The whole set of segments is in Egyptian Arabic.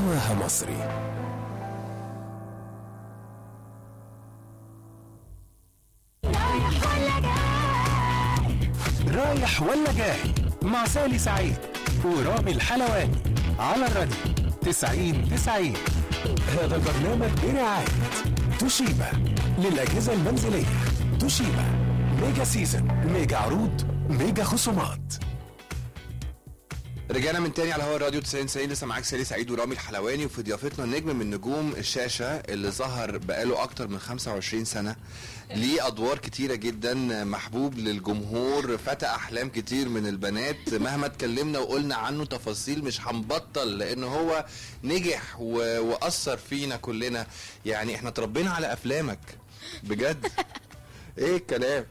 هواها مصري رايح ولا جاي مع سالي سعيد ورامي الحلواني على الراديو 90 90 هذا البرنامج برعاية توشيبا للأجهزة المنزلية توشيبا ميجا سيزن ميجا عروض ميجا خصومات رجعنا من تاني على هوا الراديو 90 90 لسه معاك سالي سعيد ورامي الحلواني وفي ضيافتنا نجم من نجوم الشاشه اللي ظهر بقاله اكتر من 25 سنه ليه ادوار كتيره جدا محبوب للجمهور فتى احلام كتير من البنات مهما اتكلمنا وقلنا عنه تفاصيل مش هنبطل لان هو نجح و... واثر فينا كلنا يعني احنا اتربينا على افلامك بجد ايه الكلام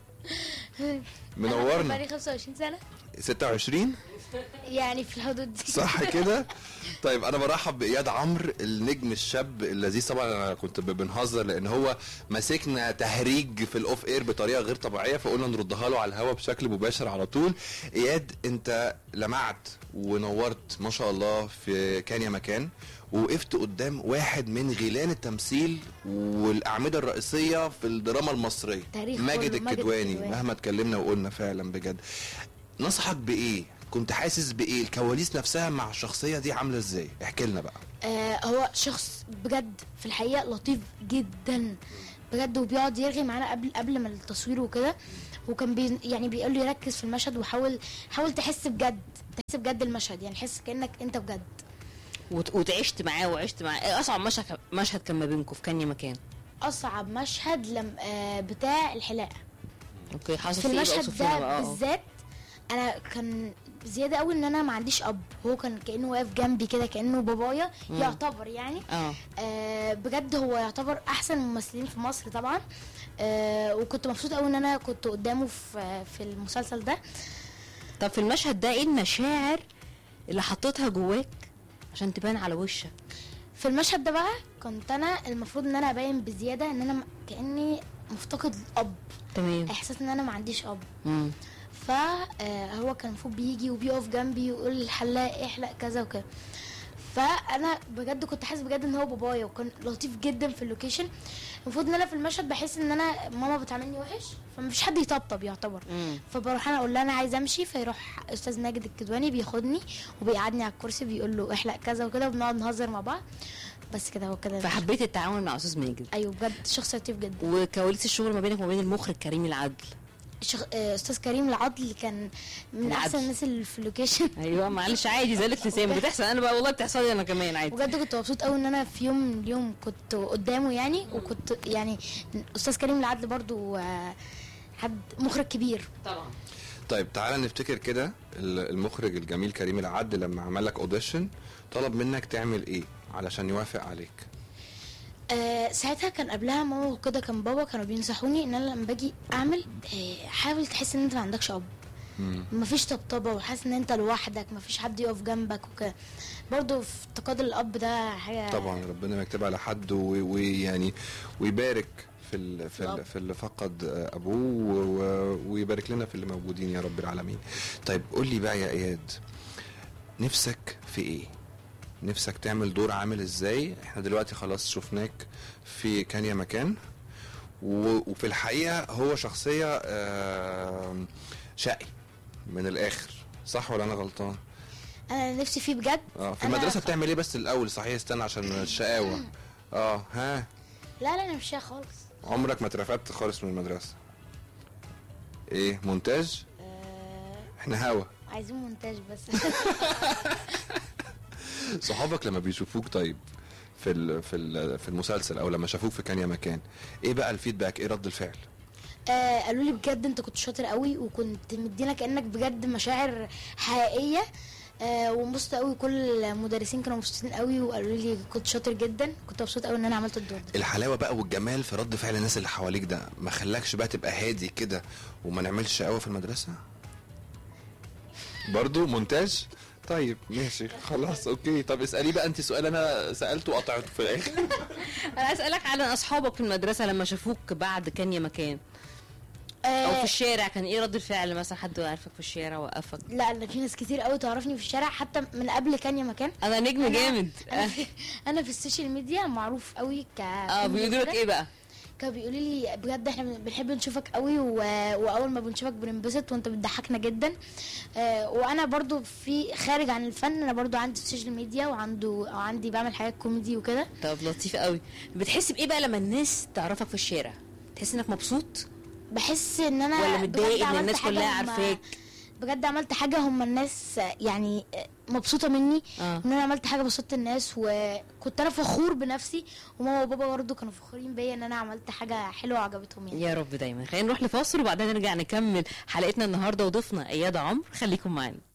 منورنا بقالي 25 سنة 26 يعني في الحدود دي صح كده طيب انا برحب باياد عمرو النجم الشاب اللذيذ طبعا انا كنت ب- بنهزر لان هو ماسكنا تهريج في الاوف اير بطريقه غير طبيعيه فقلنا نردها له على الهوا بشكل مباشر على طول اياد انت لمعت ونورت ما شاء الله في كان يا مكان ووقفت قدام واحد من غيلان التمثيل والاعمده الرئيسيه في الدراما المصريه تاريخ ماجد كله، ماجد الكدواني الكدواني. مهما اتكلمنا وقلنا فعلا بجد نصحك بايه كنت حاسس بايه الكواليس نفسها مع الشخصيه دي عامله ازاي احكي لنا بقى آه هو شخص بجد في الحقيقة لطيف جدا بجد وبيقعد يرغي معانا قبل قبل ما التصوير وكده وكان بي يعني بيقول لي ركز في المشهد وحاول حاول تحس بجد تحس بجد المشهد يعني حس كانك انت بجد وت- وتعشت معاه وعشت معاه ايه اصعب مشهد مشهد كان ما بينكم في كان يا مكان اصعب مشهد لم آه بتاع الحلاقه اوكي حصل في فيه إيه بقى؟ المشهد اوصف لنا ده بقى، آه. بالذات انا كان زياده قوي ان انا ما عنديش اب هو كان كانه واقف جنبي كده كانه بابايا يعتبر يعني اه آه بجد هو يعتبر احسن الممثلين في مصر طبعا آه وكنت مبسوطه قوي ان انا كنت قدامه في في المسلسل ده طب في المشهد ده ايه المشاعر اللي حطيتها جواك عشان تبان على وشك في المشهد ده بقى كنت انا المفروض ان انا ابين بزياده ان انا م- كاني مفتقد الاب تمام احساس ان انا ما عنديش اب مم. فهو كان المفروض بيجي وبيقف جنبي ويقول لي الحلاق احلق كذا وكده فانا بجد كنت حاسس بجد ان هو بابايا وكان لطيف جدا في اللوكيشن المفروض ان انا في المشهد بحس ان انا ماما بتعاملني وحش فمفيش حد يطبطب يعتبر مم. فبروح انا اقول له انا عايزه امشي فيروح استاذ ماجد الكدواني بياخدني وبيقعدني على الكرسي بيقول له احلق كذا وكده وبنقعد نهزر مع بعض بس كده هو كده فحبيت التعاون مع استاذ ماجد ايوه بجد شخص لطيف جدا وكواليس الشغل ما بينك وما بين المخرج كريم العدل شخ... آه، استاذ كريم العضل كان من العدل. احسن الناس اللي في اللوكيشن ايوه معلش عادي زالت لسان بتحصل انا بقى والله بتحصل لي انا كمان عادي بجد كنت مبسوط قوي ان انا في يوم من اليوم كنت قدامه يعني وكنت يعني استاذ كريم العدل برضو آه، حد مخرج كبير طبعا طيب تعالى نفتكر كده ال- المخرج الجميل كريم العدل لما عمل لك اوديشن طلب منك تعمل ايه علشان يوافق عليك آه ساعتها كان قبلها ماما وكده كان بابا كانوا بينصحوني ان انا لما باجي اعمل آه حاول تحس ان انت ما عندكش اب مم. مفيش طبطبه وحاسس ان انت لوحدك مفيش حد يقف جنبك وكده برضو افتقاد الاب ده حاجه طبعا ربنا ما يكتبها على حد و- ويعني ويبارك في ال- في ال- الأب. في اللي فقد آه، ابوه و- و- ويبارك لنا في اللي موجودين يا رب العالمين طيب قول لي بقى يا اياد نفسك في ايه نفسك تعمل دور عامل ازاي احنا دلوقتي خلاص شفناك في كان يا مكان و- وفي الحقيقه هو شخصيه آم، شقي من الاخر صح ولا انا غلطان انا نفسي فيه بجد اه في أنا المدرسه خ- بتعمل ايه بس الاول صحيح استنى عشان الشقاوه اه ها لا لا انا مش شايف خالص عمرك ما اترفدت خالص من المدرسه ايه مونتاج آه احنا هوا عايزين مونتاج بس صحابك لما بيشوفوك طيب في ال في ال في المسلسل او لما شافوك في كان يا مكان ايه بقى الفيدباك ايه رد الفعل آه قالوا لي بجد انت كنت شاطر قوي وكنت مدينا كانك بجد مشاعر حقيقيه آه وانبسطت قوي كل المدرسين كانوا مبسوطين قوي وقالوا لي كنت شاطر جدا كنت مبسوط قوي ان انا عملت الدور ده الحلاوه بقى والجمال في رد فعل الناس اللي حواليك ده ما خلاكش بقى تبقى هادي كده وما نعملش شقاوه في المدرسه برضو مونتاج طيب ماشي خلاص اوكي طب اسالي بقى انت سؤال انا سالته وقطعته في الاخر انا اسالك على اصحابك في المدرسه لما شافوك بعد كان يا مكان او في آه الشارع كان ايه رد الفعل مثلا حد عارفك في الشارع وقفك لا انا في ناس كتير قوي تعرفني في الشارع حتى من قبل كانيا مكان انا نجم أنا- جامد انا في, أنا في السوشيال ميديا معروف قوي ك اه بيقولوا لك ايه بقى كانوا بيقولوا لي بجد احنا بن- بنحب نشوفك قوي و... واول ما بنشوفك بننبسط وانت بتضحكنا جدا آه وانا برضو في خارج عن الفن انا برضو عندي السوشيال ميديا وعنده او عندي بعمل حاجات كوميدي وكده طب لطيف قوي بتحس بايه بقى لما الناس تعرفك في الشارع تحس انك مبسوط بحس ان انا ولا بجد متضايق ان عملت الناس حاجة كلها هم- عارفاك بجد عملت حاجه هم الناس يعني مبسوطه مني اه ان انا عملت حاجه بسطت الناس وكنت انا فخور بنفسي وماما وبابا برضو كانوا فخورين بيا ان انا عملت حاجه حلوه وعجبتهم يعني يا رب دايما خلينا نروح لفاصل وبعدين نرجع نكمل حلقتنا النهارده وضيفنا اياد عمرو خليكم معانا